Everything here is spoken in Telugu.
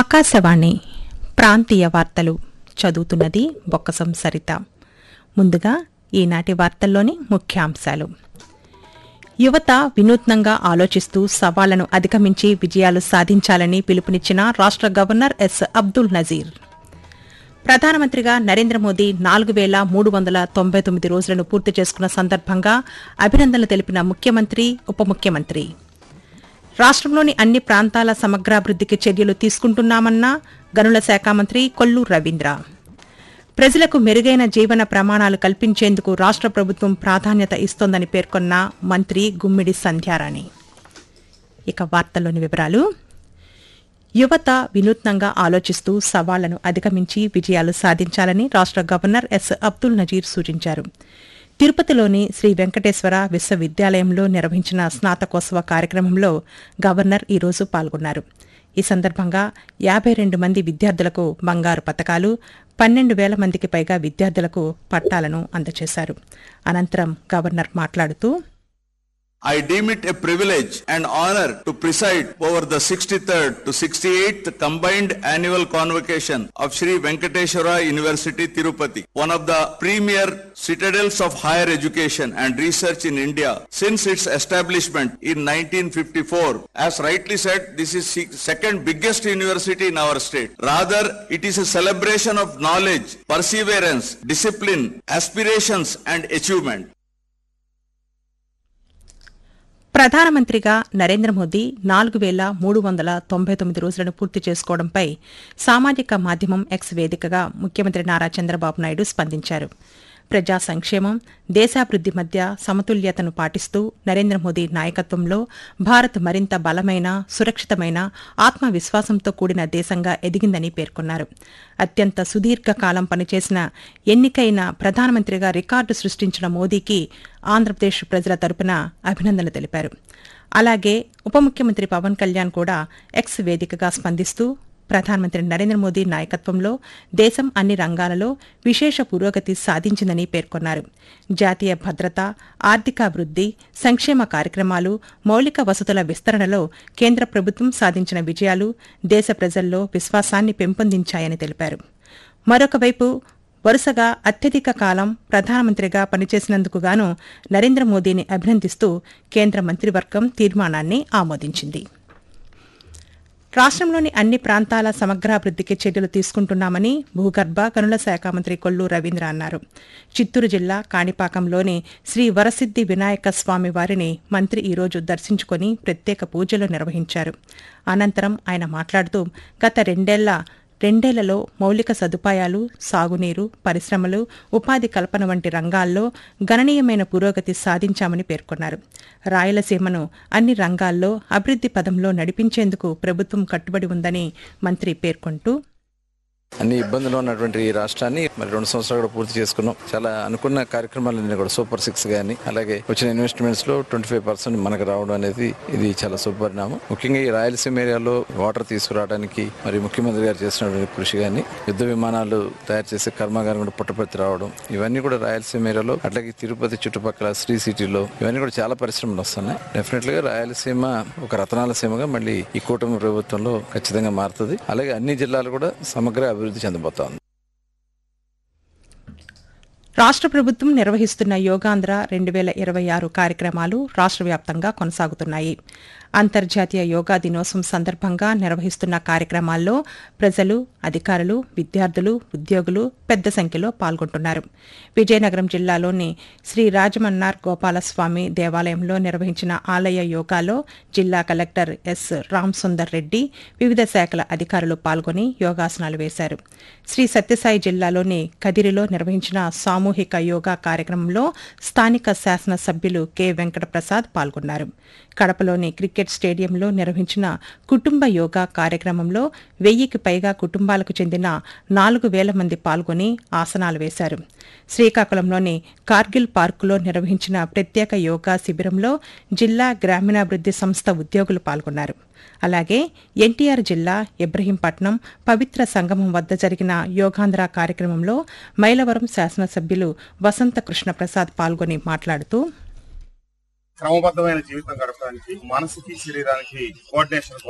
ఆకాశవాణి ప్రాంతీయ వార్తలు చదువుతున్నది బొక్కసం సరిత ముందుగా ఈనాటి వార్తల్లోని ముఖ్యాంశాలు యువత వినూత్నంగా ఆలోచిస్తూ సవాళ్లను అధిగమించి విజయాలు సాధించాలని పిలుపునిచ్చిన రాష్ట గవర్నర్ ఎస్ అబ్దుల్ నజీర్ ప్రధానమంత్రిగా నరేంద్ర మోదీ నాలుగు వేల మూడు వందల తొంభై తొమ్మిది రోజులను పూర్తి చేసుకున్న సందర్భంగా అభినందనలు తెలిపిన ముఖ్యమంత్రి ఉప ముఖ్యమంత్రి రాష్ట్రంలోని అన్ని ప్రాంతాల సమగ్రాభివృద్దికి చర్యలు తీసుకుంటున్నామన్న గనుల శాఖ మంత్రి కొల్లు రవీంద్ర ప్రజలకు మెరుగైన జీవన ప్రమాణాలు కల్పించేందుకు రాష్ట్ర ప్రభుత్వం ప్రాధాన్యత ఇస్తోందని పేర్కొన్న మంత్రి గుమ్మిడి సంధ్యారాణి ఇక వార్తల్లోని వివరాలు యువత వినూత్నంగా ఆలోచిస్తూ సవాళ్లను అధిగమించి విజయాలు సాధించాలని రాష్ట గవర్నర్ ఎస్ అబ్దుల్ నజీర్ సూచించారు తిరుపతిలోని శ్రీ వెంకటేశ్వర విశ్వవిద్యాలయంలో నిర్వహించిన స్నాతకోత్సవ కార్యక్రమంలో గవర్నర్ ఈరోజు పాల్గొన్నారు ఈ సందర్భంగా యాభై రెండు మంది విద్యార్థులకు బంగారు పతకాలు పన్నెండు వేల మందికి పైగా విద్యార్థులకు పట్టాలను అందజేశారు అనంతరం గవర్నర్ మాట్లాడుతూ I deem it a privilege and honor to preside over the 63rd to 68th combined annual convocation of Sri Venkateshwara University Tirupati, one of the premier citadels of higher education and research in India since its establishment in 1954. As rightly said, this is se- second biggest university in our state. Rather, it is a celebration of knowledge, perseverance, discipline, aspirations and achievement. ప్రధానమంత్రిగా నరేంద్ర మోదీ నాలుగు వేల మూడు వందల తొంభై తొమ్మిది రోజులను పూర్తి చేసుకోవడంపై సామాజిక మాధ్యమం ఎక్స్ వేదికగా ముఖ్యమంత్రి నారా చంద్రబాబు నాయుడు స్పందించారు ప్రజా సంక్షేమం దేశాభివృద్ది మధ్య సమతుల్యతను పాటిస్తూ నరేంద్ర మోదీ నాయకత్వంలో భారత్ మరింత బలమైన సురక్షితమైన ఆత్మవిశ్వాసంతో కూడిన దేశంగా ఎదిగిందని పేర్కొన్నారు అత్యంత సుదీర్ఘకాలం పనిచేసిన ఎన్నికైన ప్రధానమంత్రిగా రికార్డు సృష్టించిన మోదీకి ఆంధ్రప్రదేశ్ ప్రజల తరపున అభినందనలు తెలిపారు అలాగే ఉప ముఖ్యమంత్రి పవన్ కళ్యాణ్ కూడా ఎక్స్ వేదికగా స్పందిస్తూ ప్రధానమంత్రి నరేంద్ర మోదీ నాయకత్వంలో దేశం అన్ని రంగాలలో విశేష పురోగతి సాధించిందని పేర్కొన్నారు జాతీయ భద్రత ఆర్థికాభివృద్ది సంక్షేమ కార్యక్రమాలు మౌలిక వసతుల విస్తరణలో కేంద్ర ప్రభుత్వం సాధించిన విజయాలు దేశ ప్రజల్లో విశ్వాసాన్ని పెంపొందించాయని తెలిపారు మరొకవైపు వరుసగా అత్యధిక కాలం ప్రధానమంత్రిగా పనిచేసినందుకు గాను నరేంద్ర మోదీని అభినందిస్తూ కేంద్ర మంత్రివర్గం తీర్మానాన్ని ఆమోదించింది రాష్ట్రంలోని అన్ని ప్రాంతాల సమగ్రాభివృద్దికి చర్యలు తీసుకుంటున్నామని భూగర్భ గనుల శాఖ మంత్రి కొల్లు రవీంద్ర అన్నారు చిత్తూరు జిల్లా కాణిపాకంలోని శ్రీ వరసిద్ది వినాయక స్వామి వారిని మంత్రి ఈరోజు దర్శించుకుని ప్రత్యేక పూజలు నిర్వహించారు అనంతరం ఆయన మాట్లాడుతూ గత రెండేళ్ల రెండేళ్లలో మౌలిక సదుపాయాలు సాగునీరు పరిశ్రమలు ఉపాధి కల్పన వంటి రంగాల్లో గణనీయమైన పురోగతి సాధించామని పేర్కొన్నారు రాయలసీమను అన్ని రంగాల్లో అభివృద్ది పదంలో నడిపించేందుకు ప్రభుత్వం కట్టుబడి ఉందని మంత్రి పేర్కొంటూ అన్ని ఇబ్బందులు ఉన్నటువంటి ఈ రాష్ట్రాన్ని మరి రెండు సంవత్సరాలు కూడా పూర్తి చేసుకున్నాం చాలా అనుకున్న కార్యక్రమాలన్నీ కూడా సూపర్ సిక్స్ గానీ అలాగే వచ్చిన ఇన్వెస్ట్మెంట్స్ లో ట్వంటీ ఫైవ్ పర్సెంట్ మనకు రావడం అనేది ఇది చాలా శుభపరిణామం ముఖ్యంగా ఈ రాయలసీమ ఏరియాలో వాటర్ తీసుకురావడానికి మరి ముఖ్యమంత్రి గారు చేసినటువంటి కృషి గానీ యుద్ధ విమానాలు తయారు చేసే కర్మాగారం కూడా పుట్టపర్తి రావడం ఇవన్నీ కూడా రాయలసీమ ఏరియాలో అట్లాగే తిరుపతి చుట్టుపక్కల శ్రీ సిటీలో ఇవన్నీ కూడా చాలా పరిశ్రమలు వస్తున్నాయి డెఫినెట్ గా రాయలసీమ ఒక రతనాల సీమగా మళ్ళీ ఈ కూటమి ప్రభుత్వంలో ఖచ్చితంగా మారుతుంది అలాగే అన్ని జిల్లాలు కూడా సమగ్ర అభివృద్ధి చెందబోతోంది రాష్ట్ర ప్రభుత్వం నిర్వహిస్తున్న యోగాంధ్ర రెండు వేల ఇరవై ఆరు కార్యక్రమాలు రాష్ట్ర వ్యాప్తంగా కొనసాగుతున్నాయి అంతర్జాతీయ యోగా దినోత్సవం సందర్భంగా నిర్వహిస్తున్న కార్యక్రమాల్లో ప్రజలు అధికారులు విద్యార్థులు ఉద్యోగులు పెద్ద సంఖ్యలో పాల్గొంటున్నారు విజయనగరం జిల్లాలోని శ్రీ రాజమన్నార్ గోపాలస్వామి దేవాలయంలో నిర్వహించిన ఆలయ యోగాలో జిల్లా కలెక్టర్ ఎస్ రామ్ సుందర్ రెడ్డి వివిధ శాఖల అధికారులు పాల్గొని యోగాసనాలు వేశారు శ్రీ సత్యసాయి జిల్లాలోని కదిరిలో నిర్వహించిన సామూహిక యోగా కార్యక్రమంలో స్థానిక శాసనసభ్యులు కె వెంకటప్రసాద్ పాల్గొన్నారు కడపలోని క్రికెట్ స్టేడియంలో నిర్వహించిన కుటుంబ యోగా కార్యక్రమంలో వెయ్యికి పైగా కుటుంబాలకు చెందిన నాలుగు వేల మంది పాల్గొని ఆసనాలు వేశారు శ్రీకాకుళంలోని కార్గిల్ పార్కులో నిర్వహించిన ప్రత్యేక యోగా శిబిరంలో జిల్లా గ్రామీణాభివృద్ది సంస్థ ఉద్యోగులు పాల్గొన్నారు అలాగే ఎన్టీఆర్ జిల్లా ఇబ్రహీంపట్నం పవిత్ర సంగమం వద్ద జరిగిన యోగాంధ్ర కార్యక్రమంలో మైలవరం శాసనసభ్యులు వసంత కృష్ణప్రసాద్ పాల్గొని మాట్లాడుతూ క్రమబద్ధమైన జీవితం గడపడానికి మనసుకి శరీరానికి కోఆర్డినేషన్